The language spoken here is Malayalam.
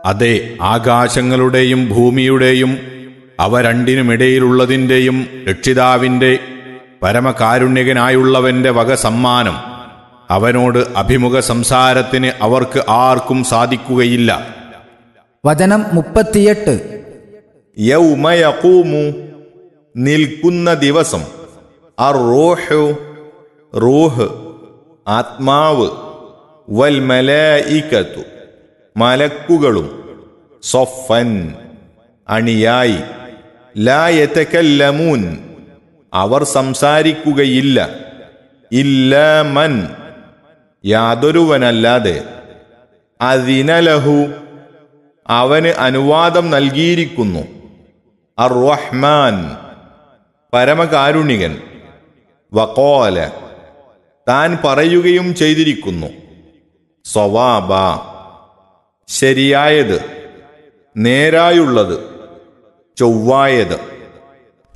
അതെ ആകാശങ്ങളുടെയും ഭൂമിയുടെയും അവ രണ്ടിനുമിടയിലുള്ളതിൻ്റെയും രക്ഷിതാവിൻ്റെ പരമകാരുണ്യകനായുള്ളവന്റെ വക സമ്മാനം അവനോട് അഭിമുഖ സംസാരത്തിന് അവർക്ക് ആർക്കും സാധിക്കുകയില്ല വചനം മുപ്പത്തിയെട്ട് യൗമയക്കൂമു നിൽക്കുന്ന ദിവസം അറോഹു റൂഹ് ആത്മാവ് വൽ മലായിക്കത്തു മലക്കുകളും സൊഫൻ അണിയായി ലായത്തക്കല്ലമൂൻ അവർ സംസാരിക്കുകയില്ല ഇല്ല മൻ യാതൊരുവനല്ലാതെ അതിനലഹു അവന് അനുവാദം നൽകിയിരിക്കുന്നു അർ റഹ്മാൻ പരമകാരുണികൻ വക്കോല താൻ പറയുകയും ചെയ്തിരിക്കുന്നു സ്വവാബ ശരിയായത് നേരായുള്ളത് ചൊവ്വായത്